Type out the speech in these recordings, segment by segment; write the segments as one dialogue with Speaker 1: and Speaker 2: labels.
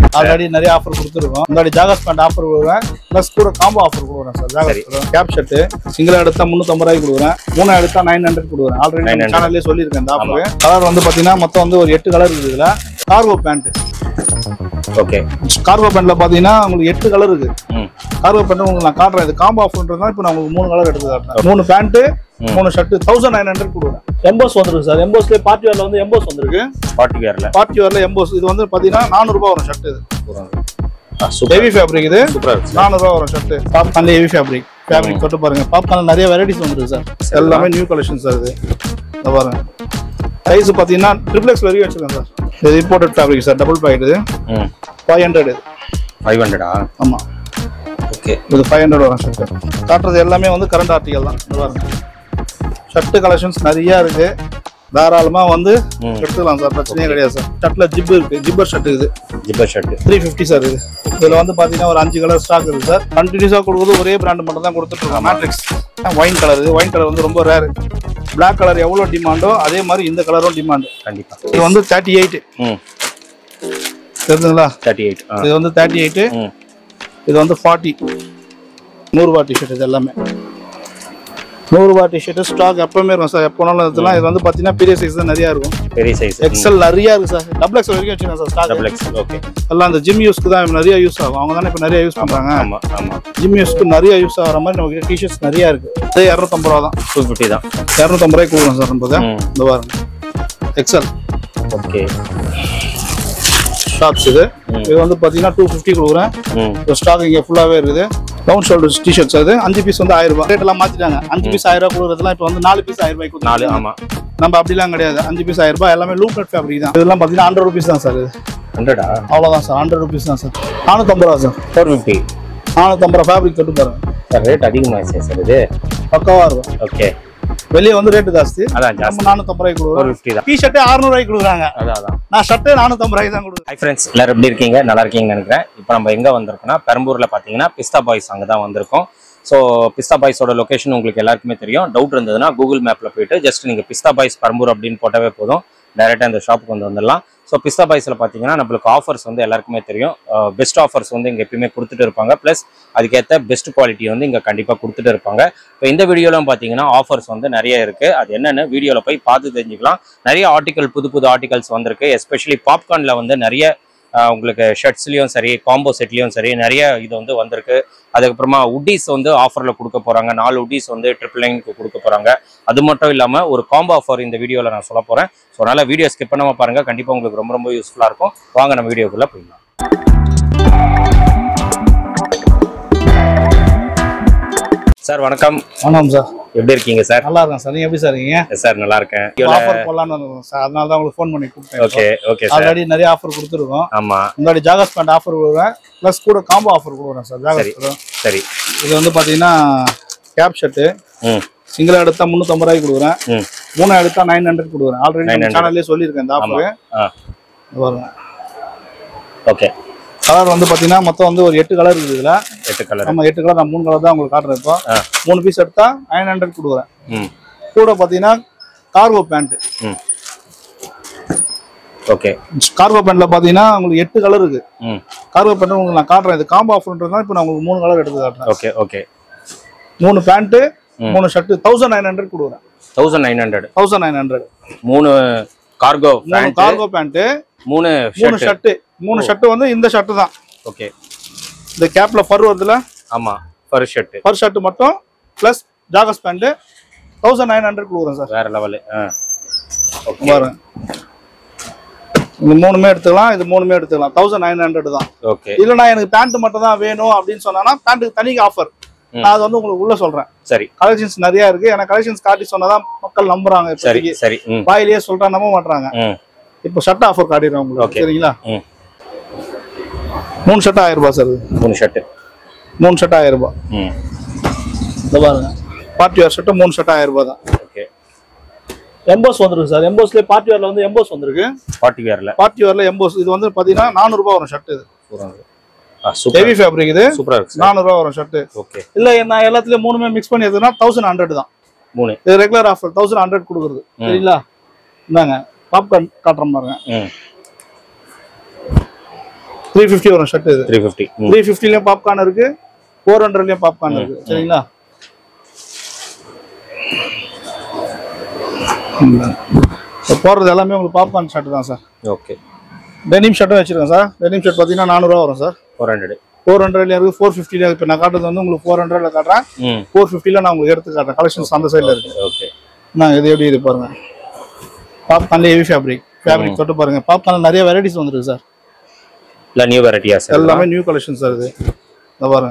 Speaker 1: Already நிறைய offer கொடுத்துருக்கோம் முன்னாடி ஜாகஸ் பேண்ட் ஆஃபர் கொடுக்குறேன் ப்ளஸ் கூட காம்போ ஆஃபர் கொடுக்குறேன் sir joggers cap shirt single எடுத்தா முந்நூற்றம்பது ரூபாய்க்கு கொடுக்குறேன் மூணு எடுத்தா நைன் ஹண்ட்ரட் கொடுக்குறேன் ஆல்ரெடி
Speaker 2: 900.
Speaker 1: சேனல்லே சொல்லியிருக்கேன் இந்த ஆஃபர் கலர் வந்து பார்த்தீங்கன்னா மொத்தம் வந்து ஒரு எட்டு கலர் இருக்குது இதில் கார்கோ பேண்ட்
Speaker 2: ஓகே
Speaker 1: கார்கோ பேண்ட்ல பார்த்தீங்கன்னா உங்களுக்கு எட்டு கலர் இருக்கு
Speaker 2: ம்
Speaker 1: கார்கோ பேண்ட் உங்களுக்கு நான் காட்டுறேன் இது காம்போ ஆஃபர்ன்றதுனால இப்போ நான் உங்களுக்கு மூணு கலர் எடுத்து காட்டுறேன் மூணு பேண்ட் மூணு ஷர்ட் தௌசண்ட் நைன் ஹண்ட்ரட் கொடுக்குறேன் எம்போஸ் வந்துருக்கு சார் எம்போஸ்லேயே பார்ட்டி வேர்ல வந்து எம்போஸ் வந்திருக்கு
Speaker 2: பார்ட்டி வேர்ல
Speaker 1: பார்ட்டி வேர்ல எம்போஸ் இது வந்து பார்த்தீங்கன்னா நானூறுபா வரும் ஷர்ட் இது
Speaker 2: சூப்பர்
Speaker 1: ஹெவி ஃபேப்ரிக் இது
Speaker 2: சூப்பரா இருக்கு சார்
Speaker 1: நானூறுபா வரும் ஷர்ட் பாப்கார்ன்ல ஹெவி ஃபேப்ரிக் ஃபேப்ரிக் தொட்டு பாருங்க பாப்கார்ன்ல நிறைய வெரைட்டிஸ் வந்துருக்கு சார் எல்லாமே நியூ கலெக்ஷன் சார் இது இதை பாருங்க சைஸ் பார்த்தீங்கன்னா ட்ரிபிள் எக்ஸ் வரைக்கும் வச்சிருக்கேன் சார் இது imported fabric sir double pocket இது
Speaker 2: ம்
Speaker 1: ஃபைவ் ஹண்ட்ரட் இது
Speaker 2: ஃபைவ் ஹண்ட்ரடா
Speaker 1: ஆமாம்
Speaker 2: ஓகே
Speaker 1: இது ஃபைவ் ஹண்ட்ரட் வரும் ஷர்ட் காட்டுறது எல்லாமே வந்து கரண்ட் ஆர்டிகல் தான் இது பாருங்க ஷர்ட் கலெக்ஷன்ஸ் நிறைய இருக்கு தாராளமா வந்து
Speaker 2: ம்.
Speaker 1: எடுத்துக்கலாம் சார் பிரச்சனையே கிடையாது சார் ஷர்ட்ல ஜிப் இருக்கு ஜிப்பர் ஷர்ட் இது
Speaker 2: zipper shirt
Speaker 1: three fifty sir இது இதுல வந்து பாத்தீங்கன்னா ஒரு அஞ்சு கலர் ஸ்டாக் இருக்கு சார் கண்டினியூஸா கொடுக்குறது ஒரே பிராண்ட் மட்டும் தான் கொடுத்துட்டு இருக்கோம் மேட்ரிக்ஸ் ஒயின் கலர் இது ஒயின் கலர் வந்து ரொம்ப ரேர் பிளாக் கலர் எவ்வளோ டிமாண்டோ அதே மாதிரி இந்த கலரும் டிமாண்ட்
Speaker 2: கண்டிப்பா
Speaker 1: இது வந்து தேர்ட்டி எயிட்
Speaker 2: ம்
Speaker 1: தெரிஞ்சுங்களா
Speaker 2: தேர்ட்டி எயிட் ஆ
Speaker 1: இது வந்து தேர்ட்டி எயிட்
Speaker 2: ம்
Speaker 1: இது வந்து ஃபார்ட்டி நூறுரூவா டிஷர்ட் இது எல்லாமே நூறுரூவா டிஷர்ட் ஸ்டாக் எப்பவுமே இருக்கும் சார் எப்போனாலும் இதெல்லாம் இது வந்து பார்த்தீங்கன்னா பெரிய சைஸ் தான் நிறையா இருக்கும்
Speaker 2: பெரிய சைஸ்
Speaker 1: எக்ஸல் நிறையா இருக்கு சார் டபுள் எக்ஸல் வரைக்கும் வச்சுருக்கேன் sir stock
Speaker 2: double X okay
Speaker 1: எல்லாம் அந்த ஜிம் யூஸ்க்கு தான் நிறைய யூஸ் ஆகும் அவங்க தானே இப்போ நிறைய யூஸ் பண்ணுறாங்க
Speaker 2: ஆமா ஆமா
Speaker 1: ஜிம் யூஸ்க்கு நிறைய யூஸ் ஆகிற மாதிரி நம்ம டிஷர்ட்ஸ் நிறையா இருக்கு இது இரநூத்தம்பது ரூபா தான்
Speaker 2: டூ ஃபிஃப்டி தான்
Speaker 1: இரநூத்தம்பது ரூபாய்க்கு கொடுக்குறோம் சார் நம்ம
Speaker 2: ம்
Speaker 1: இந்த பாருங்க எக்ஸல்
Speaker 2: ஓகே
Speaker 1: ஷார்ட்ஸ் இது இது வந்து பார்த்தீங்கன்னா டூ ஃபிஃப்டி கொடுக்குறேன்
Speaker 2: ம்
Speaker 1: இப்போ ஸ்டாக் இங்கே ஃபுல்லாகவே இருக்குது டவுன் ஷோல்டர்ஸ் டிஷர்ட்ஸ் அது அஞ்சு பீஸ் வந்து ஆயிரம் ரூபாய் ரேட் எல்லாம் மாத்திட்டாங்க அஞ்சு பீஸ் ஆயிரம் ரூபாய் கொடுக்குறதுலாம் இப்போ வந்து நாலு பீஸ் ஆயிரம் ரூபாய்க்கு
Speaker 2: நாலு
Speaker 1: கொடுத்தாங்க
Speaker 2: ஆமா
Speaker 1: நம்ம அப்படிலாம் கிடையாது அஞ்சு பீஸ் ஆயிரம் ரூபாய் எல்லாமே லூப் நட் ஃபேப்ரிக் தான் இதெல்லாம் பார்த்தீங்கன்னா ஹண்ட்ரட் ருபீஸ் தான் சார் இது
Speaker 2: ஹண்ட்ரடா
Speaker 1: அவ்வளோதான் சார் ஹண்ட்ரட் ருபீஸ் தான் சார் நானூற்றம்பது ரூபா சார்
Speaker 2: ஃபோர் ஃபிஃப்டி
Speaker 1: நானூற்றம்பது ரூபா ஃபேப்ரிக் தொட்டு பாருங்க
Speaker 2: சார் ரேட் அதிகமாகிடுச்சு சார் இது
Speaker 1: பக்காவாக இருக்கும்
Speaker 2: ஓகே
Speaker 1: வெளியே வந்து ரேட்டு ஜாஸ்தி
Speaker 2: அதான்
Speaker 1: நம்ம
Speaker 2: ஜாஸ்தி
Speaker 1: நானூற்றம்பது ரூபாய்க்கு
Speaker 2: ஃபோர்
Speaker 1: கொடுக்குறோம்
Speaker 2: ஃபிஃப்டி தான்
Speaker 1: டிஷர்ட்டு அறுநூறுவாய்க்கு கொடுக்குறாங்க
Speaker 2: அதான் அதான்
Speaker 1: நான் ஷர்ட்டு நானூற்றம்பது ரூபாய்க்கு தான் கொடுக்குறேன்
Speaker 2: ஹை ஃப்ரெண்ட்ஸ் எல்லாரும் எப்படி இருக்கீங்க நல்லா இருக்கீங்கன்னு நினைக்கிறேன் இப்போ நம்ம எங்கே வந்திருக்கோம்னா பெரம்பூரில் பார்த்தீங்கன்னா பிஸ்தா பாய்ஸ் அங்கே தான் வந்திருக்கோம் ஸோ பிஸ்தா பாய்ஸோட லொகேஷன் உங்களுக்கு எல்லாருக்குமே தெரியும் டவுட் இருந்ததுன்னா கூகுள் மேப்பில் போயிட்டு ஜஸ்ட் நீங்கள் பிஸ்தா பாய்ஸ் பெரம்பூர் அப்படின்னு போட்டாவே போதும் டேரெக்டாக இந்த ஷாப்புக்கு வந்து வந்துடலாம் ஸோ பிஸ்தா பாய்ஸில் பார்த்தீங்கன்னா நம்மளுக்கு ஆஃபர்ஸ் வந்து எல்லாருக்குமே தெரியும் பெஸ்ட் ஆஃபர்ஸ் வந்து இங்கே எப்பயுமே கொடுத்துட்டு இருப்பாங்க ப்ளஸ் அதுக்கேற்ற பெஸ்ட் குவாலிட்டி வந்து இங்கே கண்டிப்பாக கொடுத்துட்டு இருப்பாங்க இப்போ இந்த வீடியோலாம் பார்த்தீங்கன்னா ஆஃபர்ஸ் வந்து நிறைய இருக்குது அது என்னென்னு வீடியோவில் போய் பார்த்து தெரிஞ்சுக்கலாம் நிறைய ஆர்டிகல் புது புது ஆர்டிகல்ஸ் வந்திருக்கு எஸ்பெஷலி பாப்கார்னில் வந்து நிறைய ஆஹ் உங்களுக்கு ஷர்ட்ஸ்லேயும் சரி காம்போ செட்லேயும் சரி நிறைய இது வந்து வந்திருக்கு அதுக்கப்புறமா உட்டீஸ் வந்து ஆஃபரில் கொடுக்க போகிறாங்க நாலு உட்டீஸ் வந்து ட்ரிபிள் நைனுக்கு கொடுக்க போகிறாங்க அது மட்டும் இல்லாமல் ஒரு காம்போ ஆஃபர் இந்த வீடியோவில் நான் சொல்ல போகிறேன் ஸோ அதனால் வீடியோ ஸ்கிப் பண்ணாமல் பாருங்கள் கண்டிப்பாக உங்களுக்கு ரொம்ப ரொம்ப யூஸ்ஃபுல்லாக இருக்கும் வாங்க நம்ம வீடியோக்குள்ளே போயிடலாம் சார் வணக்கம்
Speaker 1: ஆமாம் சார்
Speaker 2: எப்படி இருக்கீங்க சார்
Speaker 1: நல்லா இருக்கேன் சார் நீங்கள் எப்படி சார் இருக்கீங்க
Speaker 2: சார் நல்லா இருக்கேன்
Speaker 1: ஆஃபர் போடலான்னு இருந்தோம் சார் அதனால தான் உங்களுக்கு ஃபோன் பண்ணி கூப்பிட்டேன்
Speaker 2: ஓகே ஓகே சார்
Speaker 1: ஆல்ரெடி நிறைய ஆஃபர் கொடுத்துருக்கோம்
Speaker 2: ஆமாம்
Speaker 1: முன்னாடி ஜாகஸ் பேண்ட் ஆஃபர் கொடுக்குறேன் ப்ளஸ் கூட காம்போ ஆஃபர் கொடுக்குறேன் சார் ஜாகஸ்
Speaker 2: சரி.
Speaker 1: பேண்ட்.
Speaker 2: சரி
Speaker 1: இது வந்து பார்த்தீங்கன்னா கேப் ஷர்ட்டு
Speaker 2: ம்
Speaker 1: சிங்கிள் எடுத்தா முந்நூற்றம்பது ரூபாய்க்கு கொடுக்குறேன்
Speaker 2: ம்
Speaker 1: மூணு எடுத்தா நைன் ஹண்ட்ரட் கொடுக்குறேன் ஆல்ரெடி நம்ம
Speaker 2: 900.
Speaker 1: சேனல்லே சொல்லியிருக்கேன் இந்த ஆஃபர்
Speaker 2: ஆ
Speaker 1: பாருங்க
Speaker 2: ஓகே
Speaker 1: கலர் வந்து பார்த்தீங்கன்னா மொத்தம் வந்து ஒரு எட்டு கலர் இருக்குது இதில்
Speaker 2: எட்டு கலர்
Speaker 1: நம்ம எட்டு கலர் நான் மூணு கலர் தான் உங்களுக்கு காட்டுறேன் இப்போ
Speaker 2: ஆ
Speaker 1: மூணு பீஸ் எடுத்தா நைன் ஹண்ட்ரட் கொடுக்குறேன்
Speaker 2: ம்
Speaker 1: கூட பார்த்தீங்கன்னா கார்கோ பேண்ட்டு
Speaker 2: ம் ஓகே
Speaker 1: கார்கோ பேண்ட்ல பார்த்தீங்கன்னா உங்களுக்கு எட்டு கலர் இருக்கு
Speaker 2: ம்
Speaker 1: கார்கோ பேண்ட் உங்களுக்கு நான் காட்டுறேன் இது காம்போ ஆஃபர்ன்றதுனால இப்போ நான் உங்களுக்கு மூணு கலர் எடுத்து காட்டுறேன்
Speaker 2: ஓகே ஓகே
Speaker 1: மூணு பேண்ட்டு
Speaker 2: ம்.
Speaker 1: மூணு ஷர்ட்டு தௌசண்ட் நைன் ஹண்ட்ரட் கொடுக்குறேன்
Speaker 2: thousand nine hundred
Speaker 1: thousand nine hundred
Speaker 2: மூணு கார்கோ
Speaker 1: மூணு
Speaker 2: பேண்ட்
Speaker 1: கார்கோ பேண்ட்டு
Speaker 2: மூணு
Speaker 1: மூணு
Speaker 2: ஷர்ட்
Speaker 1: ஷர்ட்டு மூணு ஷர்ட்டு வந்து இந்த ஷர்ட்டு தான்
Speaker 2: ஓகே
Speaker 1: இந்த கேப்ல ஃபர் வருதுல
Speaker 2: ஆமா ஃபர் ஷர்ட்
Speaker 1: ஃபர் ஷர்ட் மட்டும் plus joggers pant thousand nine hundred கொடுக்குறேன் சார்
Speaker 2: வேற லெவல் ஆ ஓகே
Speaker 1: பாருங்க இது மூணுமே எடுத்துக்கலாம் இது மூணுமே எடுத்துக்கலாம் தௌசண்ட் நைன் ஹண்ட்ரட் தான்
Speaker 2: ஓகே
Speaker 1: இல்லைண்ணா எனக்கு பேண்ட் மட்டும் தான் வேணும் அப்படின்னு சொன்னா பேண்ட்டுக்கு தனி ஆஃபர்
Speaker 2: ம்.
Speaker 1: நான் அது வந்து உங்களுக்கு உள்ள சொல்றேன்
Speaker 2: சரி
Speaker 1: கலெக்ஷன்ஸ் நிறைய இருக்கு எனக்கு கலெக்ஷன்ஸ் காட்டி சொன்னாதான் மக்கள் நம்புறாங்க
Speaker 2: சரி
Speaker 1: இப்போதைக்கு
Speaker 2: சரி ம்
Speaker 1: வாயிலேயே சொல்றா நம்ப மாட்டாங்க
Speaker 2: ம்
Speaker 1: இப்போ ஷர்ட் ஆஃபர் காட்டிடுறேன் உங்களுக்கு
Speaker 2: Okay.
Speaker 1: சரிங்களா
Speaker 2: ம்
Speaker 1: மூணு ஷர்ட் ஆயிரம் ரூபாய் சார் இது.
Speaker 2: மூணு ஷர்ட்
Speaker 1: மூணு ஷர்ட் ஆயிரம் ரூபாய்
Speaker 2: ம்
Speaker 1: இந்த பாருங்க பார்ட்டி வேர் ஷர்ட் மூணு ஷர்ட் ஆயிரம் ரூபாய் தான்
Speaker 2: ஓகே
Speaker 1: எம்போஸ் வந்திருக்கு சார் எம்போஸ்லேயே பார்ட்டி வேர்ல வந்து எம்போஸ் வந்திருக்கு
Speaker 2: பார்ட்டி வேர்ல
Speaker 1: பார்ட்டி வேர்ல எம்போஸ் இது வந்து பாத்தீங்கன்னா நானூறு ரூபாய் வரும் ஷர்ட் இது
Speaker 2: ஆ சூப்பர்
Speaker 1: ஹெவி ஃபேப்ரிக் இது
Speaker 2: சூப்பரா இருக்கு சார்
Speaker 1: நானூறு ரூபாய் வரும் ஷர்ட்
Speaker 2: ஓகே
Speaker 1: இல்ல நான் எல்லாத்துலயும் மூணுமே மிக்ஸ் பண்ணி எடுத்ததுன்னா தௌசண்ட் ஹண்ட்ரட் தான்
Speaker 2: மூணு
Speaker 1: இது ரெகுலர் ஆஃபர் தௌசண்ட் ஹண்ட்ரட் கொடுக்குறது
Speaker 2: ம்.
Speaker 1: சரிங்களா இந்தாங்க பாப்கார்ன் காட்டுற பாருங்க
Speaker 2: ம்
Speaker 1: த்ரீ ஃபிஃப்டி வரும் ஷர்ட் இது
Speaker 2: த்ரீ ஃபிஃப்டி ம்
Speaker 1: த்ரீ ஃபிஃப்டிலையும் பாப்கார்ன் இருக்கு ஃபோர் ஹண்ட்ரட்லயும் பாப்கார்ன் இருக்கு சரிங்களா இப்போ போடுறது எல்லாமே உங்களுக்கு பாப்கார்ன் ஷர்ட் தான் சார்
Speaker 2: ஓகே
Speaker 1: டெனிம் ஷர்ட்டும் வச்சிருக்கேன் சார் டெனிம் ஷர்ட் பார்த்தீங்கன்னா நானூறுவா வரும் சார்
Speaker 2: ஃபோர் ஹண்ட்ரட்
Speaker 1: ஃபோர் ஹண்ட்ரட்ல இருக்கு ஃபோர் ஃபிஃப்டில இப்போ நான் காட்டுறது வந்து உங்களுக்கு ஃபோர் ஹண்ட்ரட்ல காட்டுறேன்
Speaker 2: ம்
Speaker 1: ஃபோர் ஃபிஃப்டில நான் உங்களுக்கு எடுத்து காட்டுறேன் கலெக்ஷன்ஸ் அந்த சைடில் இருக்கு
Speaker 2: ஓகே
Speaker 1: நான் இது எப்படி இது பாருங்க பாப்கார்ன்ல ஹெவி ஃபேப்ரிக் ஃபேப்ரிக் தொட்டு பாருங்க பாப்கார்ன்ல நிறைய வெரைட்டிஸ் வந்துருக்கு சார்
Speaker 2: இல்லை நியூ வெரைட்டியா சார்
Speaker 1: எல்லாமே நியூ கலெக்ஷன் சார் இது இந்த பாருங்க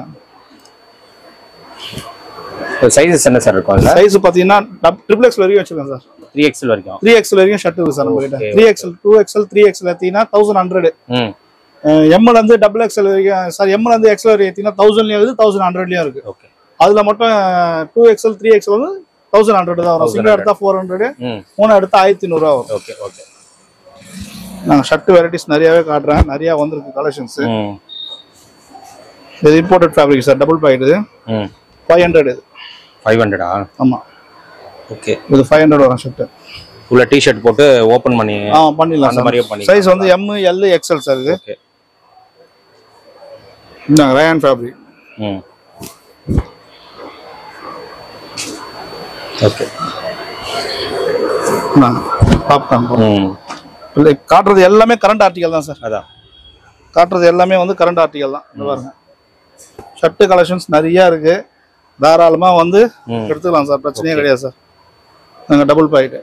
Speaker 2: சைஸஸ் என்ன சார் இருக்கும் அதில்
Speaker 1: சைஸ் பார்த்தீங்கன்னா ட்ரிபிள் எக்ஸ் வரைக்கும் வச்சிருக்கேன் சார்
Speaker 2: த்ரீ எக்ஸல் வரைக்கும்
Speaker 1: த்ரீ எக்ஸ்எல் வரைக்கும் ஷர்ட் இருக்கு சார் நம்ம கிட்ட
Speaker 2: Okay,
Speaker 1: three XL two XL three XL எடுத்தீங்கன்னா தௌசண்ட் ஹண்ட்ரட்
Speaker 2: ம்
Speaker 1: எம்எல் வந்து டபுள் எக்ஸ்எல் வரைக்கும் சார் எம்எல் வந்து எக்ஸ்எல் வரைக்கும் எடுத்தீங்கன்னா தௌசண்ட்லயும் இருக்குது தௌசண்ட் ஹண்ட்ரட்லயும் இருக்கு
Speaker 2: ஓகே
Speaker 1: அதுல மட்டும் டூ எக்ஸ்எல் த்ரீ எக்ஸ்எல் வந்து தௌசண்ட் ஹண்ட்ரட் தான் வரும் சிங்கிள் எடுத்தா ஃபோர் ஹண்ட்ரட்
Speaker 2: ம்
Speaker 1: மூணு எடுத்தா ஆயிரத்தி நூறுரூவா வரும்
Speaker 2: ஓகே ஓகே
Speaker 1: நாங்கள் ஷர்ட் வெரைட்டிஸ் நிறையவே காட்டுறேன் நிறைய வந்திருக்கு கலெக்ஷன்ஸ்
Speaker 2: ம்
Speaker 1: இது imported fabric sir double pocket இது
Speaker 2: ம்
Speaker 1: ஃபைவ் ஹண்ட்ரட் இது
Speaker 2: ஃபைவ் ஹண்ட்ரடா
Speaker 1: ஆமா
Speaker 2: ஓகே
Speaker 1: இது ஃபைவ் ஹண்ட்ரட் வரும் ஷர்ட்
Speaker 2: உள்ள டிஷர்ட் போட்டு ஓப்பன் பண்ணி
Speaker 1: ஆ பண்ணிடலாம்
Speaker 2: அந்த மாதிரியே பண்ணிக்கலாம்.
Speaker 1: சைஸ் வந்து எம் எல் எக்ஸ்எல் சார் இது
Speaker 2: ஓகே
Speaker 1: இந்தாங்க ரயான் ஃபேப்ரிக்
Speaker 2: ம் ஓகே
Speaker 1: இந்தாங்க பாப்கார்ன்
Speaker 2: ம்
Speaker 1: இல்லை காட்டுறது எல்லாமே கரண்ட் ஆர்டிகல் தான் சார்
Speaker 2: அதான்
Speaker 1: காட்டுறது எல்லாமே வந்து கரண்ட் ஆர்டிகல் தான் இந்த பாருங்க ஷர்ட்டு கலெக்ஷன்ஸ் நிறைய இருக்கு தாராளமா வந்து
Speaker 2: ம்.
Speaker 1: எடுத்துக்கலாம் சார் பிரச்சனையே கிடையாது சார் நாங்கள் டபுள் பாக்கெட்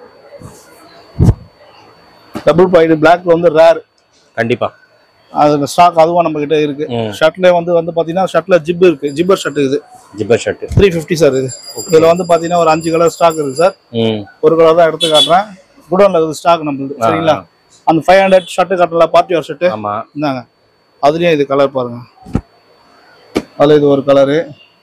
Speaker 1: டபுள் பாக்கெட் பிளாக்ல வந்து ரேர்
Speaker 2: கண்டிப்பா
Speaker 1: அது ஸ்டாக் அதுவும் நம்ம கிட்ட இருக்கு
Speaker 2: ம்.
Speaker 1: ஷர்ட்ல வந்து வந்து பாத்தீங்கன்னா ஷர்ட்ல ஜிப் இருக்கு ஜிப்பர் ஷர்ட் இது
Speaker 2: zipper shirt
Speaker 1: three fifty sir இது இதுல வந்து பாத்தீங்கன்னா ஒரு அஞ்சு கலர் ஸ்டாக் இருக்கு சார்
Speaker 2: ம்
Speaker 1: ஒரு கலர் தான் எடுத்து காட்டுறேன் குடோன்ல இருக்குது ஸ்டாக் நம்மளுது சரிங்களா அந்த ஃபைவ் ஹண்ட்ரட் ஷர்ட் காட்டல பார்ட்டி வேர் ஷர்ட்
Speaker 2: ஆமா
Speaker 1: இந்தாங்க அதுலயும் இது கலர் பாருங்க அதுல இது ஒரு கலரு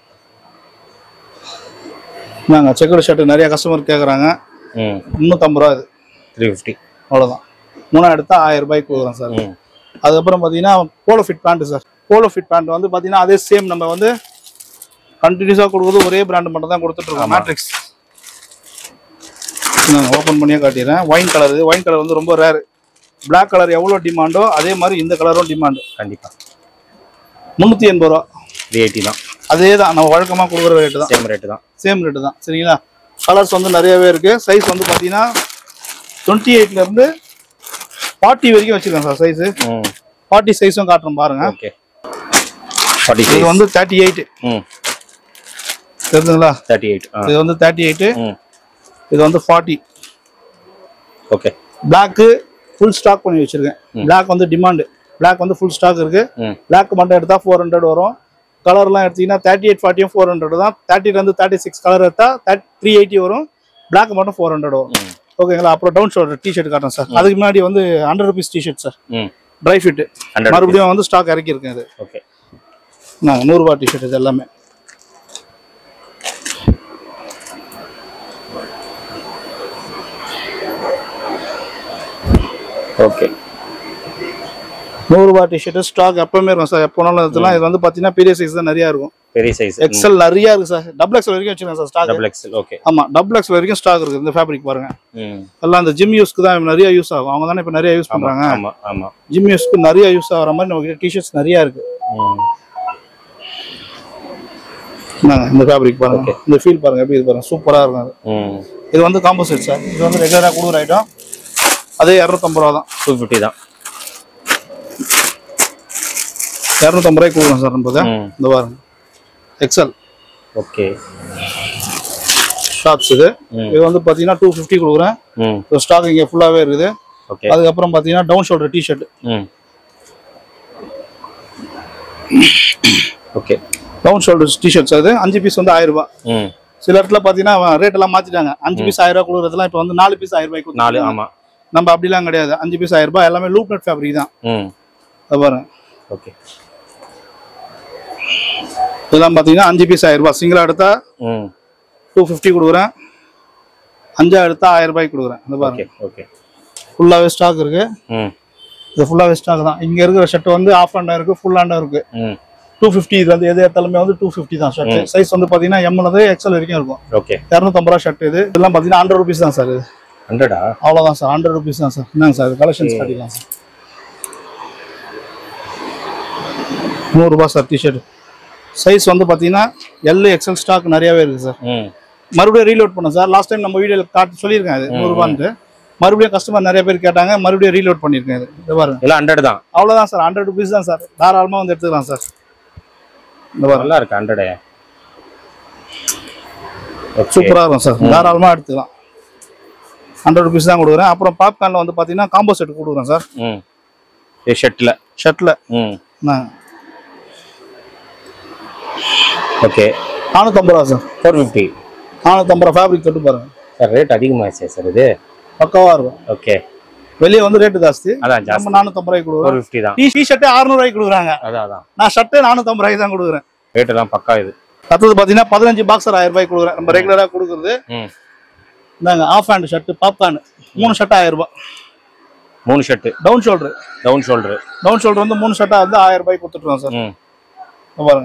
Speaker 1: இந்தாங்க செக்குடு ஷர்ட் நிறைய கஸ்டமர் கேக்குறாங்க
Speaker 2: ம்
Speaker 1: முந்நூற்றம்பது ரூபா இது
Speaker 2: த்ரீ ஃபிஃப்டி
Speaker 1: அவ்வளோதான் மூணா எடுத்தா ஆயிரம் ரூபாய்க்கு கொடுக்குறேன் சார்
Speaker 2: ம்
Speaker 1: அதுக்கப்புறம் பார்த்தீங்கன்னா polo fit pant sir polo fit pant வந்து பார்த்தீங்கன்னா அதே சேம் நம்ம வந்து கண்டினியூஸாக கொடுக்குறது ஒரே பிராண்ட் மட்டும் தான் கொடுத்துட்ருக்கோம் மேட்ரிக்ஸ் நான் ஓப்பன் பண்ணியே காட்டிடுறேன் ஒயின் கலர் இது ஒயின் கலர் வந்து ரொம்ப ரேர் Black கலர் எவ்வளோ டிமாண்டோ அதே மாதிரி இந்த கலரும் டிமாண்டு
Speaker 2: கண்டிப்பா
Speaker 1: முந்நூற்றி எண்பது ரூபா
Speaker 2: த்ரீ எயிட்டி தான்
Speaker 1: அதே தான் நம்ம வழக்கமாக கொடுக்குற ரேட்டு தான்
Speaker 2: சேம் ரேட்டு தான்
Speaker 1: சேம் ரேட்டு தான் சரிங்களா கலர்ஸ் வந்து நிறையவே இருக்குது சைஸ் வந்து பார்த்தீங்கன்னா டுவெண்ட்டி எயிட்லேருந்து ஃபார்ட்டி வரைக்கும் வச்சுருக்கேன் சார் சைஸு
Speaker 2: ம்
Speaker 1: ஃபார்ட்டி சைஸும் காட்டுறோம் பாருங்க
Speaker 2: ஓகே ஃபார்ட்டி
Speaker 1: இது வந்து தேர்ட்டி எயிட்
Speaker 2: ம்
Speaker 1: தெரியுதுங்களா
Speaker 2: தேர்ட்டி எயிட் ஆ
Speaker 1: இது வந்து தேர்ட்டி எயிட்டு
Speaker 2: ம்
Speaker 1: இது வந்து forty
Speaker 2: okay
Speaker 1: black full stock பண்ணி வச்சிருக்கேன் Black வந்து டிமாண்டு Black வந்து ஃபுல் ஸ்டாக் இருக்கு
Speaker 2: ம்
Speaker 1: Black மட்டும் எடுத்தா ஃபோர் ஹண்ட்ரட் வரும் கலர்லாம் எடுத்தீங்கன்னா தேர்ட்டி எயிட் ஃபார்ட்டியும் ஃபோர் ஹண்ட்ரட் தான் தேர்ட்டிலேருந்து தேர்ட்டி சிக்ஸ் கலர் எடுத்தா த்ரீ எயிட்டி வரும் Black மட்டும் ஃபோர் ஹண்ட்ரட் வரும்
Speaker 2: ம்
Speaker 1: ஓகேங்களா அப்புறம் டவுன் ஷோல்டர் டிஷர்ட் காட்டுறேன் சார் அதுக்கு முன்னாடி வந்து ஹண்ட்ரட் ருபீஸ் டிஷர்ட் சார்
Speaker 2: ம்
Speaker 1: ட்ரை ஃபிட்
Speaker 2: ஹண்ட்ரட்
Speaker 1: மறுபடியும் வந்து ஸ்டாக் இறக்கியிருக்கேன் இது
Speaker 2: ஓகே
Speaker 1: நாங்கள் நூறுரூவா டிஷர்ட் இது எல்லாமே
Speaker 2: ஓகே
Speaker 1: நூறுரூவா டிஷர்ட் ஸ்டாக் எப்பவுமே இருக்கும் சார் எப்போனாலும் இதெல்லாம் இது வந்து பார்த்தீங்கன்னா பெரிய சைஸ் தான் நிறையா இருக்கும்
Speaker 2: பெரிய சைஸ்
Speaker 1: எக்ஸல் நிறைய இருக்கு சார் டபுள் எக்ஸல் வரைக்கும் வச்சிருக்கேன் sir stock
Speaker 2: double XL okay
Speaker 1: ஆமா டபுள் எக்ஸல் வரைக்கும் ஸ்டாக் இருக்கு இந்த ஃபேப்ரிக் பாருங்க
Speaker 2: ம்
Speaker 1: எல்லாம் அந்த ஜிம் யூஸ்க்கு தான் நிறைய யூஸ் ஆகும் அவங்க தானே இப்போ நிறைய யூஸ் பண்றாங்க
Speaker 2: ஆமா ஆமா
Speaker 1: ஜிம் யூஸ்க்கு நிறைய யூஸ் ஆகிற மாதிரி நம்ம டிஷர்ட்ஸ் நிறைய இருக்கு
Speaker 2: ம்
Speaker 1: இந்தாங்க, இந்த ஃபேப்ரிக் பாருங்க இந்த ஃபீல் பாருங்க எப்படி இது பாருங்க சூப்பரா இருக்கும் அது
Speaker 2: ம்
Speaker 1: இது வந்து காம்போசிட் சார் இது வந்து ரெகுலராக கொடுக்குற ஐட்டம் அதே இரநூத்தம்பது ரூபா தான்
Speaker 2: டூ ஃபிஃப்டி தான்
Speaker 1: இரநூத்தம்பது ரூபாய்க்கு கொடுக்குறோம் சார் நம்ம இதை.
Speaker 2: ம்
Speaker 1: இந்த பாருங்க எக்ஸல்
Speaker 2: ஓகே
Speaker 1: ஷார்ட்ஸ் இது
Speaker 2: ம்.
Speaker 1: இது வந்து பார்த்தீங்கன்னா டூ ஃபிஃப்டி கொடுக்குறேன்
Speaker 2: ம்
Speaker 1: ஸ்டாக் இங்கே ஃபுல்லாகவே இருக்குது
Speaker 2: ஓகே
Speaker 1: அதுக்கப்புறம் பார்த்தீங்கன்னா டவுன் ஷோல்டர் டிஷர்ட்
Speaker 2: ம் ஓகே
Speaker 1: டவுன் ஷோல்டர் டிஷர்ட்ஸ் அது அஞ்சு பீஸ் வந்து ஆயிரம் ரூபாய்
Speaker 2: ம்
Speaker 1: சில இடத்துல பார்த்தீங்கன்னா ரேட் எல்லாம் மாத்திட்டாங்க அஞ்சு பீஸ் ஆயிரம் ரூபாய் கொடுக்குறதுலாம் இப்போ வந்து நாலு பீஸ் ஆயிரம் ரூபாய்க்கு
Speaker 2: நாலு
Speaker 1: கொடுத்துருக்காங்க.
Speaker 2: ஆமா
Speaker 1: நம்ம அப்படிலாம் கிடையாது அஞ்சு பீஸ் ஆயிரம் ரூபாய் எல்லாமே லூப் நெட் ஃபேப்ரிக் தான்
Speaker 2: ம்
Speaker 1: அது பாருங்க
Speaker 2: ஓகே
Speaker 1: இதெல்லாம் பார்த்தீங்கன்னா அஞ்சு பீஸ் ஆயிரம் ரூபாய் சிங்கிளா எடுத்தா
Speaker 2: ம்
Speaker 1: டூ ஃபிஃப்டி கொடுக்குறேன் அஞ்சா எடுத்தா ஆயிரம் ரூபாய்க்கு கொடுக்குறேன் இந்த பாருங்க
Speaker 2: ஓகே ஓகே
Speaker 1: ஃபுல்லாகவே ஸ்டாக் இருக்கு
Speaker 2: ம்
Speaker 1: இது ஃபுல்லாகவே ஸ்டாக் தான் இங்கே இருக்கிற ஷர்ட் வந்து ஆஃப் ஹேண்டாக இருக்கு ஃபுல் ஹேண்டாக இருக்கு
Speaker 2: ம்
Speaker 1: டூ ஃபிஃப்டி இது வந்து எது எடுத்தாலுமே வந்து டூ ஃபிஃப்டி தான் ஷர்ட் சைஸ் வந்து பார்த்தீங்கன்னா எம்எல் எக்ஸல் வரைக்கும் இருக்கும்
Speaker 2: ஓகே
Speaker 1: இரநூத்தம்பது ரூபா ஷர்ட் இது இதெல்லாம் பார்த்தீங்கன்னா ஹண்ட்ரட் ருபீஸ் தான் சார் இது
Speaker 2: ஹண்ட்ரடா
Speaker 1: அவ்வளோதான் சார் ஹண்ட்ரட் ருபீஸ் தான் சார் என்னங்க சார் கலெக்ஷன்ஸ் காட்டிக்கலாம் சார் நூறுரூபா சார் டிஷர்ட் சைஸ் வந்து பார்த்தீங்கன்னா எல் எக்ஸல் ஸ்டாக் நிறையாவே இருக்குது சார்
Speaker 2: ம்
Speaker 1: மறுபடியும் ரீலோட் பண்ணோம் சார் லாஸ்ட் டைம் நம்ம வீடியோவில் காட்டி சொல்லியிருக்கேன் அது நூறுரூபான்ட்டு மறுபடியும் கஸ்டமர் நிறைய பேர் கேட்டாங்க மறுபடியும் ரீலோட் பண்ணியிருக்கேன் இது இது பாருங்க
Speaker 2: எல்லாம் ஹண்ட்ரட் தான்
Speaker 1: அவ்வளோதான் சார் ஹண்ட்ரட் ருபீஸ் தான் சார் தாராளமாக வந்து எடுத்துக்கலாம் சார் இந்த பாருங்க
Speaker 2: நல்லா இருக்கு ஹண்ட்ரடு
Speaker 1: சூப்பராக இருக்கும் சார் தாராளமாக எடுத்துக்கலாம் ஹண்ட்ரட் ருபீஸ் தான் கொடுக்குறேன் அப்புறம் பாப்கார்னில் வந்து பார்த்தீங்கன்னா காம்போ செட் கொடுக்குறேன் சார்
Speaker 2: ம் இது ஷர்ட்டில்
Speaker 1: ஷர்ட்டில்
Speaker 2: ம்
Speaker 1: நான்
Speaker 2: ஓகே
Speaker 1: நானூற்றம்பது ரூபா சார்
Speaker 2: ஃபோர் ஃபிஃப்டி
Speaker 1: நானூற்றம்பது ரூபா ஃபேப்ரிக் தொட்டு பாருங்க
Speaker 2: சார் ரேட் அதிகமாகிடுச்சு சார் இது
Speaker 1: பக்காவாக இருக்கும்
Speaker 2: ஓகே
Speaker 1: வெளியே வந்து ரேட்டு ஜாஸ்தி
Speaker 2: அதான் ஜாஸ்தி
Speaker 1: நம்ம நானூற்றம்பது ரூபாய்க்கு
Speaker 2: ஃபோர்
Speaker 1: கொடுக்குறோம்
Speaker 2: ஃபிஃப்டி தான்
Speaker 1: டி டி ஷர்ட்டே அறுநூறுவாய்க்கு கொடுக்குறாங்க
Speaker 2: அதான் அதான்
Speaker 1: நான் ஷர்ட்டே நானூற்றம்பது ரூபாய்க்கு தான் கொடுக்குறேன்
Speaker 2: ரேட் எல்லாம் பக்கா இது
Speaker 1: அடுத்தது பார்த்தீங்கன்னா பதினஞ்சு பாக்ஸர் ஆயிரம் ரூபாய்க்கு கொடுக்குறேன் நம்ம ரெகுலராக கொடுக்குறது
Speaker 2: ம்
Speaker 1: இந்தாங்க ஆஃப் ஹேண்ட் ஷர்ட் பாப்கார்ன் மூணு ஷர்ட் ஆயிரம் ரூபாய்
Speaker 2: மூணு shirt
Speaker 1: down shoulder
Speaker 2: down shoulder
Speaker 1: down shoulder வந்து மூணு ஷர்ட்டாக வந்து ஆயிரம் ரூபாய்க்கு கொடுத்துட்ருவோம் சார்
Speaker 2: ம்
Speaker 1: இங்க பாருங்க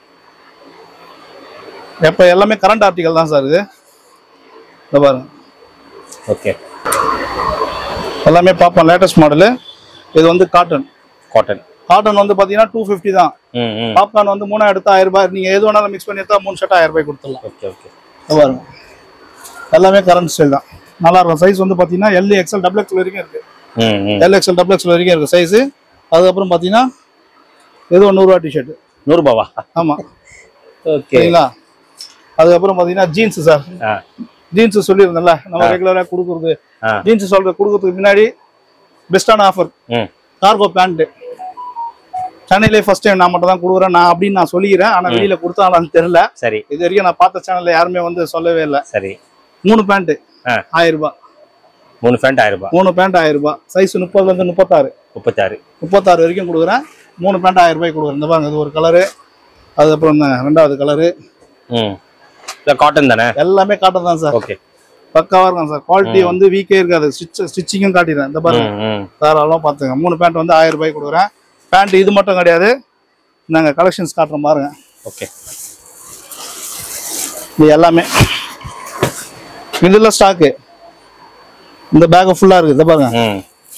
Speaker 1: எப்போ எல்லாமே கரண்ட் ஆர்டிகல் தான் சார் இது இந்த பாருங்க
Speaker 2: ஓகே
Speaker 1: எல்லாமே பார்ப்போம் லேட்டஸ்ட் மாடலு இது வந்து காட்டன்
Speaker 2: காட்டன்
Speaker 1: காட்டன் வந்து பார்த்தீங்கன்னா டூ ஃபிஃப்டி தான்
Speaker 2: ம் ம்
Speaker 1: பாப்கார்ன் வந்து மூணா எடுத்தா ஆயிரம் ரூபாய் நீங்கள் எது வேணாலும் மிக்ஸ் பண்ணி எடுத்தா மூணு ஷர்ட் ஆயிரம் ரூபாய் கொடுத்துடலாம்
Speaker 2: ஓகே ஓகே
Speaker 1: இங்க பாருங்க எல்லாமே கரண்ட் ஸ்டைல் தான் நல்லா இருக்கும் சைஸ் வந்து பார்த்தீங்கன்னா எல் எக்ஸ்எல் டபுள் எக்ஸ்எல் வரைக்கும் இருக்கு
Speaker 2: ம் ம்
Speaker 1: எல் எக்ஸ்எல் டபுள் எக்ஸ்எல் வரைக்கும் இருக்கு சைஸு அதுக்கப்புறம் பார்த்தீங்கன்னா ஏதோ நூறுரூவா டிஷர்ட்
Speaker 2: நூறுபாவா
Speaker 1: ஆமாம்
Speaker 2: ஓகே
Speaker 1: சரிங்களா அதுக்கப்புறம் பார்த்தீங்கன்னா ஜீன்ஸ் சார்
Speaker 2: ஆ
Speaker 1: ஜீன்ஸ் சொல்லியிருந்தேன்ல நம்ம ரெகுலராக கொடுக்குறது
Speaker 2: ஆ.
Speaker 1: ஜீன்ஸ் சொல்ற கொடுக்கறதுக்கு முன்னாடி பெஸ்ட்டான ஆஃபர்
Speaker 2: ம்
Speaker 1: கார்கோ பேண்ட் சென்னையிலே ஃபர்ஸ்ட் டைம் நான் மட்டும் தான் கொடுக்குறேன் நான் அப்படின்னு நான் சொல்லிக்கிறேன் ஆனால் வெளியில கொடுத்தாங்களான்னு தெரியல
Speaker 2: சரி
Speaker 1: இது வரைக்கும் நான் பார்த்த சேனல்ல யாருமே வந்து சொல்லவே இல்லை
Speaker 2: சரி
Speaker 1: மூணு பேண்ட்
Speaker 2: ஆ.
Speaker 1: ஆயிரம் ரூபாய்
Speaker 2: மூணு ஃபேண்ட் ஆயிரம் ரூபாய்
Speaker 1: மூணு பேண்ட் ஆயிரம் ரூபாய் சைஸ் முப்பதுலேருந்து முப்பத்தாறு
Speaker 2: முப்பத்தாறு
Speaker 1: முப்பத்தாறு வரைக்கும் கொடுக்குறேன் மூணு பேண்ட் ஆயிரம் ரூபாய் கொடுக்குறேன் இந்த பாருங்க இது ஒரு கலரு அதுக்கப்புறம் இந்த ரெண்டாவது கலரு
Speaker 2: ம் இல்லை காட்டன் தானே
Speaker 1: எல்லாமே காட்டன் தான் சார்
Speaker 2: ஓகே
Speaker 1: பக்காவா இருக்கும் சார் குவாலிட்டி வந்து வீக்கே இருக்காது ஸ்டிச் ஸ்டிச்சிங்கும் காட்டிடுறேன் இந்த பாருங்க
Speaker 2: ம் ம்
Speaker 1: தாராளமாக பார்த்துங்க மூணு பேண்ட் வந்து ஆயிரம் ரூபாய் கொடுக்குறேன் பேண்ட் இது மட்டும் கிடையாது நாங்கள் கலெக்ஷன்ஸ் காட்டுறோம் பாருங்க
Speaker 2: ஓகே
Speaker 1: இது எல்லாமே இதில் ஸ்டாக்கு இந்த பேக் ஃபுல்லாக இருக்குது இதை பாருங்க
Speaker 2: ம்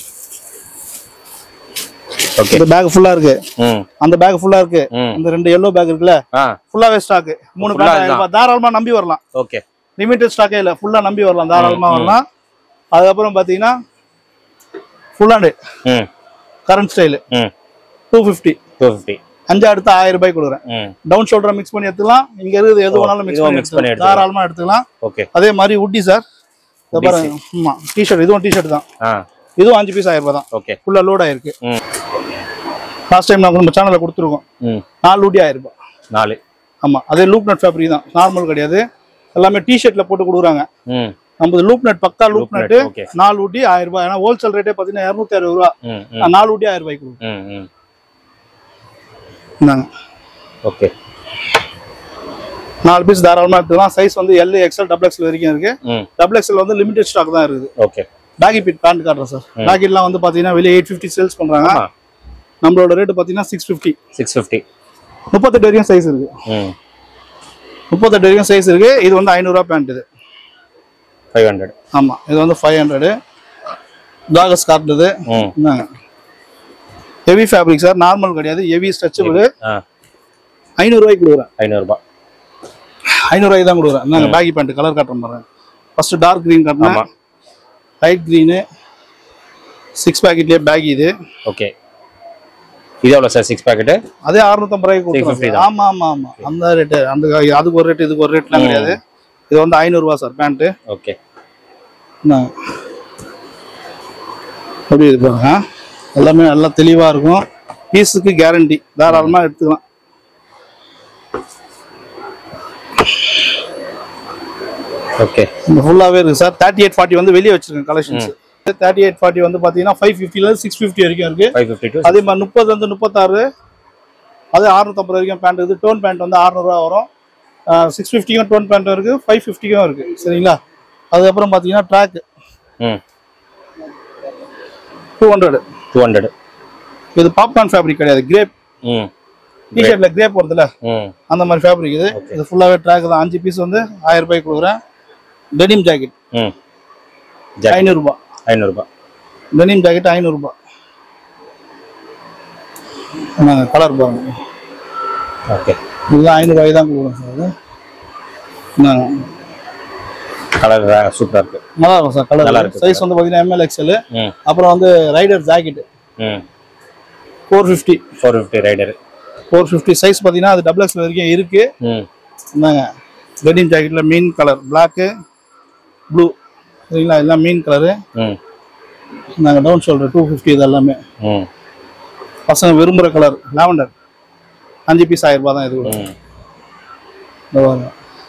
Speaker 2: ஓகே
Speaker 1: இந்த பேக் ஃபுல்லாக இருக்கு
Speaker 2: ம்
Speaker 1: அந்த பேக் ஃபுல்லாக இருக்கு
Speaker 2: ம்
Speaker 1: இந்த ரெண்டு எல்லோ பேக் இருக்குல்ல
Speaker 2: ஆ
Speaker 1: ஃபுல்லாகவே ஸ்டாக்கு மூணு
Speaker 2: Full ஆ
Speaker 1: பேண்ட் ஆயிரம் ரூபாய் தாராளமாக நம்பி வரலாம்
Speaker 2: ஓகே
Speaker 1: லிமிடெட் ஸ்டாக்கே இல்லை ஃபுல்லாக நம்பி வரலாம் தாராளமாக வரலாம் அதுக்கப்புறம் பார்த்தீங்கன்னா ஃபுல் ஹேண்டு
Speaker 2: ம்
Speaker 1: கரண்ட் ஸ்டைலு
Speaker 2: ம்
Speaker 1: டூ ஃபிஃப்டி
Speaker 2: டூ ஃபிஃப்டி
Speaker 1: அஞ்சு அடுத்து ஆயிரம் ரூபாய் கொடுக்குறேன்
Speaker 2: ம்
Speaker 1: டவுன் ஷோல்டர் மிக்ஸ் பண்ணி எடுத்துக்கலாம் இங்க இருக்குது எது வேணாலும் மிக்ஸ்
Speaker 2: இதுவும்
Speaker 1: பண்ணி
Speaker 2: mix பண்ணி
Speaker 1: எடுத்துக்கலாம் தாராளமா எடுத்துக்கலாம்
Speaker 2: ஓகே
Speaker 1: அதே மாதிரி உட்டி சார் இதை பாருங்க ஆமா டிஷர்ட் இதுவும் டிஷர்ட் தான்
Speaker 2: ஆ
Speaker 1: இதுவும் அஞ்சு பீஸ் ஆயிரம் ரூபாய் தான்
Speaker 2: ஓகே
Speaker 1: ஃபுல்லா லோட் ஆயிருக்கு
Speaker 2: ம்
Speaker 1: லாஸ்ட் டைம் நான் நம்ம சேனல்ல கொடுத்துருக்கோம்
Speaker 2: ம்
Speaker 1: நாலு ஊட்டி ஆயிரம் ரூபாய்
Speaker 2: நாலு
Speaker 1: ஆமா அதே லூப் நட் ஃபேப்ரிக் தான் நார்மல் கிடையாது எல்லாமே டிஷர்ட்ல போட்டு கொடுக்குறாங்க
Speaker 2: ம்
Speaker 1: நம்ம லூப் நட் பக்கா loop
Speaker 2: Loop nut,
Speaker 1: nut
Speaker 2: okay.
Speaker 1: நாலு ஊட்டி ஆயிரம் ரூபாய் ஏன்னா ஹோல்சேல் ரேட்டே பார்த்தீங்கன்னா இரநூத்தி அறுபது ரூபா
Speaker 2: ம் ம்
Speaker 1: நான் நாலு ஊட்டி ஆயிரம் ரூபாய்க்கு கொடுக்குறேன்
Speaker 2: ம் ம்
Speaker 1: இந்தாங்க
Speaker 2: ஓகே
Speaker 1: நாலு பீஸ் தாராளமா எடுத்துக்கலாம் சைஸ் வந்து எல் எக்ஸ்எல் டபுள் எக்ஸ்எல் வரைக்கும் இருக்கு
Speaker 2: ம்
Speaker 1: டபுள் எக்ஸ்எல் வந்து லிமிடெட் ஸ்டாக் தான் இருக்குது
Speaker 2: ஓகே
Speaker 1: டாகி பிட் பேண்ட் காட்டுறேன் சார் டாகிட்லாம் வந்து பார்த்தீங்கன்னா வெளியே எயிட் ஃபிஃப்டி சேல்ஸ் பண்ணுறாங்க
Speaker 2: ஆமா
Speaker 1: நம்மளோட ரேட்டு பார்த்தீங்கன்னா சிக்ஸ் ஃபிஃப்டி
Speaker 2: சிக்ஸ் ஃபிஃப்டி
Speaker 1: முப்பத்தெட்டு வரைக்கும் சைஸ் இருக்கு
Speaker 2: ம்
Speaker 1: முப்பத்தெட்டு வரைக்கும் சைஸ் இருக்கு இது வந்து ஐநூறுரூவா பேண்ட் இது
Speaker 2: ஃபைவ் ஹண்ட்ரட்
Speaker 1: ஆமாம் இது வந்து ஃபைவ் ஹண்ட்ரடு ஜாகஸ் காட்டுது
Speaker 2: ம்
Speaker 1: இந்தாங்க ஹெவி ஃபேப்ரிக் சார் நார்மல் கிடையாது ஹெவி ஸ்ட்ரெச்சபிள்
Speaker 2: ஆ
Speaker 1: ஐநூறுரூவாய்க்கு கொடுக்குறேன்
Speaker 2: ஐநூறுரூபா
Speaker 1: ஐநூறுரூவாய்க்கு தான் கொடுக்குறேன் இந்தாங்க பேகி பேண்ட் கலர் காட்டுறேன் பாருங்க ஃபர்ஸ்ட் டார்க் க்ரீன் காட்டினேன்
Speaker 2: ஆமா
Speaker 1: லைட் க்ரீனு சிக்ஸ் பேக்கெட்லேயே பேக் இது
Speaker 2: ஓகே இது எவ்வளோ சார் சிக்ஸ் பேக்கெட்டு
Speaker 1: அதே அறுநூத்தம்பது ரூபாய்க்கு
Speaker 2: 650
Speaker 1: கொடுக்குறேன்
Speaker 2: தான்.
Speaker 1: ஆமா ஆமா ஆமா அந்த ரேட்டு அந்த அதுக்கு ஒரு ரேட்டு இதுக்கு ஒரு ரேட்லாம் கிடையாது இது வந்து ஐநூறுரூவா சார் பேண்ட்டு
Speaker 2: ஓகே
Speaker 1: எப்படி இது பாருங்க எல்லாமே நல்லா தெளிவா இருக்கும் பீஸுக்கு கேரண்டி தாராளமா எடுத்துக்கலாம்
Speaker 2: ஓகே
Speaker 1: இந்த ஃபுல்லாவே இருக்கு சார் தேர்ட்டி எயிட் ஃபார்ட்டி வந்து வெளியே வச்சிருக்கேன் கலெக்ஷன்ஸ் தேர்ட்டி எயிட் ஃபார்ட்டி வந்து பாத்தீங்கன்னா ஃபைவ் ஃபிஃப்டில சிக்ஸ் ஃபிஃப்டி வரைக்கும் இருக்கு
Speaker 2: ஃபைவ் ஃபிஃப்டி டூ
Speaker 1: அதே மாதிரி முப்பது வந்து முப்பத்தாறு அது அறுநூத்தம்பது வரைக்கும் பேண்ட் இது டோன் பேண்ட் வந்து அறுநூறுவா வரும் சிக்ஸ் ஃபிஃப்டிக்கும் டோன் பேண்ட் இருக்கு ஃபைவ் ஃபிஃப்டிக்கும் இருக்கு சரிங்களா அதுக்கப்புறம் பார்த்தீங்கன்னா ட்ராக்
Speaker 2: ம்
Speaker 1: டூ ஹண்ட்ரட்
Speaker 2: டூ ஹண்ட்ரட்
Speaker 1: இது பாப்கார்ன் ஃபேப்ரிக் கிடையாது கிரேப்
Speaker 2: ம்
Speaker 1: டிஷர்ட்ல கிரேப் வருதுல்ல
Speaker 2: ம்
Speaker 1: அந்த மாதிரி ஃபேப்ரிக் இது இது ஃபுல்லாகவே ட்ராக் தான் அஞ்சு பீஸ் வந்து ஆயிரம் ரூபாய்க்கு கொடுக்குறேன் டெனிம் ஜாக்கெட்
Speaker 2: ம் ஜாக்கெட்
Speaker 1: ஐநூறுரூபா
Speaker 2: ஐநூறுரூபா
Speaker 1: டெனிம் ஜாக்கெட் ஐநூறுரூபா கலர் பாருங்க
Speaker 2: ஓகே
Speaker 1: இதெல்லாம் ஐநூறுரூவாய் தான் கொடுக்குறோம் சார் அது என்னங்க
Speaker 2: கலர் சூப்பராக இருக்கு
Speaker 1: நல்லா இருக்கும் சார்
Speaker 2: நல்லா
Speaker 1: கலர்
Speaker 2: இருக்கு
Speaker 1: சைஸ் வந்து பார்த்தீங்கன்னா எம்எல் எக்ஸ்எல்
Speaker 2: ம்
Speaker 1: அப்புறம் வந்து ரைடர் ஜாக்கெட்
Speaker 2: ம்
Speaker 1: four fifty
Speaker 2: four fifty rider
Speaker 1: four fifty size பார்த்தீங்கன்னா அது டபுள் எக்ஸ்எல் வரைக்கும் இருக்குது
Speaker 2: ம்
Speaker 1: இந்தாங்க வெட்டிங் ஜாக்கெட்டில் மீன் கலர் பிளாக்கு ப்ளூ சரிங்களா எல்லாம் மீன் கலரு
Speaker 2: ம்
Speaker 1: நாங்கள் டவுன் ஷோல்டர் டூ ஃபிஃப்டி இது எல்லாமே
Speaker 2: ம்
Speaker 1: பசங்க விரும்புகிற கலர் லாவெண்டர் அஞ்சு பீஸ் ஆயிரம் ரூபாய் தான் இது கூட
Speaker 2: ம்
Speaker 1: இந்த பாருங்க.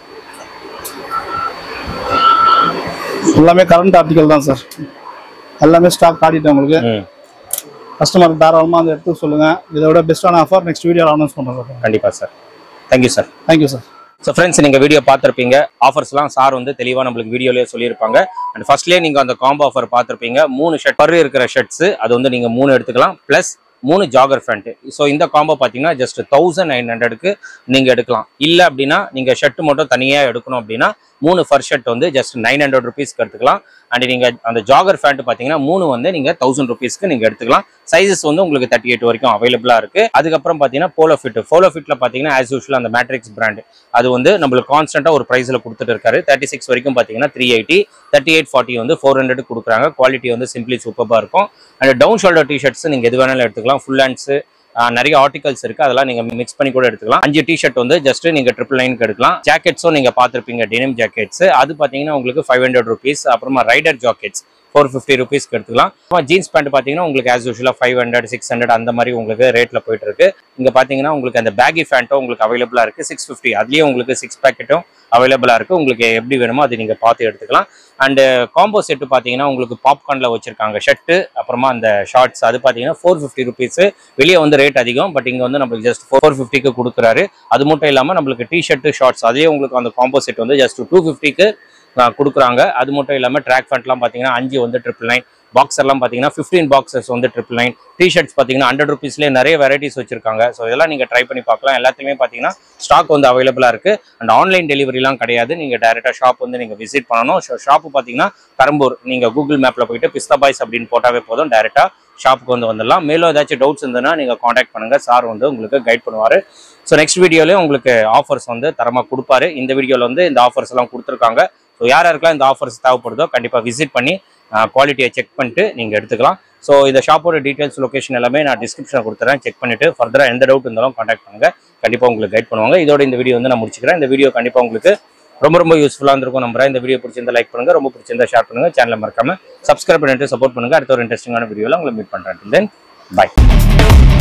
Speaker 1: எல்லாமே கரண்ட் ஆர்டிக்கல் தான் சார் எல்லாமே ஸ்டாக் காட்டிட்டேன் உங்களுக்கு
Speaker 2: ம்
Speaker 1: கஸ்டமருக்கு தாராளமாக அந்த எடுத்து சொல்லுங்கள் இதை விட பெஸ்ட்டான ஆஃபர் நெக்ஸ்ட் வீடியோ அனௌன்ஸ் பண்ணுறோம் சார்
Speaker 2: கண்டிப்பாக sir thank you sir
Speaker 1: thank you sir
Speaker 2: so friends நீங்கள் வீடியோ பார்த்துருப்பீங்க ஆஃபர்ஸ்லாம் சார் வந்து தெளிவாக நம்மளுக்கு வீடியோலேயே சொல்லியிருப்பாங்க அண்ட் ஃபர்ஸ்ட்லேயே நீங்கள் அந்த காம்போ ஆஃபர் பார்த்துருப்பீங்க மூணு ஷர்ட் பர் இருக்கிற ஷர்ட்ஸ் அது வந்து நீங்கள் மூணு எடுத்துக்கலாம் ப்ளஸ் மூணு ஜாகர் ஃபேண்ட் ஸோ இந்த காம்போ பார்த்தீங்கன்னா ஜஸ்ட் தௌசண்ட் நைன் ஹண்ட்ரடுக்கு நீங்கள் எடுக்கலாம் இல்லை அப்படின்னா நீங்கள் ஷர்ட் மட்டும் தனியாக எடுக்கணும் அப்படின்னா மூணு ஃபர் ஷர்ட் வந்து ஜஸ்ட் நைன் ஹண்ட்ரட் ருபீஸ்க்கு எடுத்துக்கலாம் அண்ட் நீங்கள் அந்த ஜாகர் ஃபேண்ட் பார்த்தீங்கன்னா மூணு வந்து நீங்கள் தௌசண்ட் ருபீஸ்க்கு நீங்கள் எடுத்துக்கலாம் சைஸஸ் வந்து உங்களுக்கு தேர்ட்டி எயிட் வரைக்கும் அவைலபிளாக இருக்குது அதுக்கப்புறம் பார்த்தீங்கன்னா போலோ ஃபிட் போலோ ஃபிட்டில் பார்த்தீங்கன்னா ஆஸ் யூஷுவல் அந்த மேட்ரிக்ஸ் பிராண்ட் அது வந்து நம்மளுக்கு கான்ஸ்டன்ட்டாக ஒரு ப்ரைஸில் கொடுத்துட்டு இருக்காரு தேர்ட்டி சிக்ஸ் வரைக்கும் பார்த்தீங்கன்னா three eighty thirty eight forty வந்து ஃபோர் ஹண்ட்ரட் கொடுக்குறாங்க குவாலிட்டி வந்து சிம்பிளி சூப்பராக இருக்கும் அண்ட் டவுன் ஷோல்டர் டிஷர்ட்ஸ் நீங்கள் எது வேணாலும் எடுத்துக்கலாம் ஃபுல் ஹேண்ட்ஸு நிறைய ஆர்டிகல்ஸ் இருக்கு அதெல்லாம் நீங்க மிக்ஸ் பண்ணி கூட எடுத்துக்கலாம் அஞ்சு டிஷர்ட் வந்து ஜஸ்ட் நீங்க ட்ரிபிள் நைனுக்கு எடுக்கலாம் ஜாக்கெட்ஸும் நீங்க பார்த்துருப்பீங்க டெனிம் ஜாக்கெட்ஸ் அது பாத்தீங்கன்னா உங்களுக்கு ஃபைவ் ஹண்ட்ரட் ருபீஸ் அப்புறமா ரைடர் ஜாக்கெட்ஸ் ஃபோர் ஃபிஃப்டி ருபீஸ்க்கு எடுத்துக்கலாம் அப்புறமா ஜீன்ஸ் பேண்ட் பார்த்தீங்கன்னா உங்களுக்கு ஆஸ் யூஷுவலாக ஃபைவ் ஹண்ட்ரட் சிக்ஸ் ஹண்ட்ரட் அந்த மாதிரி உங்களுக்கு ரேட்ல போயிட்டு இருக்கு இங்க பாத்தீங்கன்னா உங்களுக்கு அந்த பேகி ஃபேண்ட்டும் உங்களுக்கு அவைலபிளா இருக்கு சிக்ஸ் ஃபிஃப்டி அதுலயே உங்களுக்கு சிக்ஸ் பேக்கெட்டும் அவைலபிளா இருக்கு உங்களுக்கு எப்படி வேணுமோ அது நீங்க பார்த்து எடுத்துக்கலாம் அண்ட் காம்போ செட்டு பார்த்தீங்கன்னா உங்களுக்கு பாப்கார்னில் வச்சிருக்காங்க ஷர்ட்டு அப்புறமா அந்த ஷார்ட்ஸ் அது பார்த்தீங்கன்னா ஃபோர் ஃபிஃப்டி ருபீஸ் வெளியே வந்து ரேட் அதிகம் பட் இங்கே வந்து நம்மளுக்கு ஜஸ்ட் ஃபோர் ஃபிஃப்டிக்கு கொடுக்குறாரு அது மட்டும் இல்லாமல் நம்மளுக்கு டிஷர்ட்டு ஷார்ட்ஸ் அதே உங்களுக்கு அந்த காம்போ செட் வந்து ஜஸ்ட் டூ ஃபிஃப்டிக்கு கொடுக்குறாங்க அது மட்டும் இல்லாமல் ட்ராக் ஃபேண்ட்லாம் பார்த்தீங்கன்னா அஞ்சு வந்து ட்ரிபிள் நைன் பாக்ஸர்லாம் பார்த்தீங்கன்னா ஃபிஃப்டீன் பாக்ஸஸ் வந்து ட்ரிபிள் நைன் டிஷர்ட்ஸ் பார்த்தீங்கன்னா ஹண்ட்ரட் ருபீஸ்லேயே நிறைய வெரைட்டிஸ் வச்சிருக்காங்க ஸோ இதெல்லாம் நீங்கள் ட்ரை பண்ணி பார்க்கலாம் எல்லாத்துலேயுமே பார்த்தீங்கன்னா ஸ்டாக் வந்து அவைலபிளாக இருக்குது அண்ட் ஆன்லைன் டெலிவரிலாம் கிடையாது நீங்கள் டேரெக்டாக ஷாப் வந்து நீங்கள் விசிட் பண்ணணும் ஷாப்பு பார்த்தீங்கன்னா பெரம்பூர் நீங்கள் கூகுள் மேப்பில் போயிட்டு பிஸ்தா பாய்ஸ் அப்படின்னு போட்டாவே போதும் டேரெக்டாக ஷாப்புக்கு வந்து வந்துடலாம் மேலும் ஏதாச்சும் டவுட்ஸ் இருந்ததுன்னா நீங்கள் காண்டாக்ட் பண்ணுங்கள் சார் வந்து உங்களுக்கு கைட் பண்ணுவார் ஸோ நெக்ஸ்ட் வீடியோலையும் உங்களுக்கு ஆஃபர்ஸ் வந்து தரமாக கொடுப்பாரு இந்த வீடியோவில் வந்து இந்த ஆஃபர்ஸ் எல்லாம் கொடுத்துருக்காங்க ஸோ யார் யாருக்கெல்லாம் இந்த ஆஃபர்ஸ் தேவைப்படுதோ கண்டிப்பாக விசிட் பண்ணி குவாலிட்டியை செக் பண்ணிட்டு நீங்கள் எடுத்துக்கலாம் ஸோ இந்த ஷாப்போட டீட்டெயில்ஸ் லொகேஷன் எல்லாமே நான் டிஸ்கிரிப்ஷனில் கொடுத்துறேன் செக் பண்ணிட்டு ஃபர்தராக எந்த டவுட் இருந்தாலும் காண்டாக்ட் பண்ணுங்க கண்டிப்பாக உங்களுக்கு கைட் பண்ணுவாங்க இதோட இந்த வீடியோ வந்து நான் முடிச்சுக்கிறேன் இந்த வீடியோ கண்டிப்பாக உங்களுக்கு ரொம்ப ரொம்ப யூஸ்ஃபுல்லாக இருந்திருக்கும் நம்புறேன் இந்த வீடியோ பிடிச்சிருந்தா லைக் பண்ணுங்க ரொம்ப பிடிச்சிருந்தா ஷேர் பண்ணுங்க சேனலை மறக்காம சப்ஸ்கிரைப் பண்ணிட்டு சப்போர்ட் பண்ணுங்க அடுத்த ஒரு இன்ட்ரெஸ்டிங்கான வீடியோவில் உங்களை மீட் பண்ணுறேன் தென் பை